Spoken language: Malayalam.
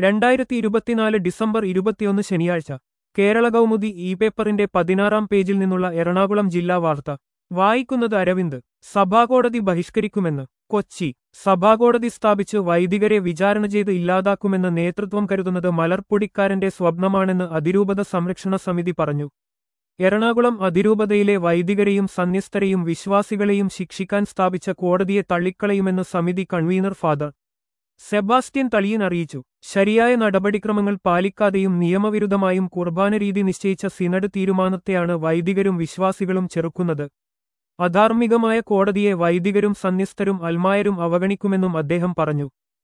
രണ്ടായിരത്തി ഇരുപത്തിനാല് ഡിസംബർ ഇരുപത്തിയൊന്ന് ശനിയാഴ്ച കേരള കൗമുദി ഇ പേപ്പറിന്റെ പതിനാറാം പേജിൽ നിന്നുള്ള എറണാകുളം ജില്ലാ വാർത്ത വായിക്കുന്നത് അരവിന്ദ് സഭാകോടതി ബഹിഷ്കരിക്കുമെന്ന് കൊച്ചി സഭാകോടതി സ്ഥാപിച്ച് വൈദികരെ വിചാരണ ചെയ്ത് ഇല്ലാതാക്കുമെന്ന് നേതൃത്വം കരുതുന്നത് മലർപ്പൊടിക്കാരന്റെ സ്വപ്നമാണെന്ന് അതിരൂപത സംരക്ഷണ സമിതി പറഞ്ഞു എറണാകുളം അതിരൂപതയിലെ വൈദികരെയും സന്യസ്തരെയും വിശ്വാസികളെയും ശിക്ഷിക്കാൻ സ്ഥാപിച്ച കോടതിയെ തള്ളിക്കളയുമെന്ന് സമിതി കൺവീനർ ഫാദർ സെബാസ്റ്റ്യൻ തളിയൻ അറിയിച്ചു ശരിയായ നടപടിക്രമങ്ങൾ പാലിക്കാതെയും നിയമവിരുദ്ധമായും കുർബാന രീതി നിശ്ചയിച്ച സിനഡ് തീരുമാനത്തെയാണ് വൈദികരും വിശ്വാസികളും ചെറുക്കുന്നത് അധാർമികമായ കോടതിയെ വൈദികരും സന്യസ്തരും അൽമായരും അവഗണിക്കുമെന്നും അദ്ദേഹം പറഞ്ഞു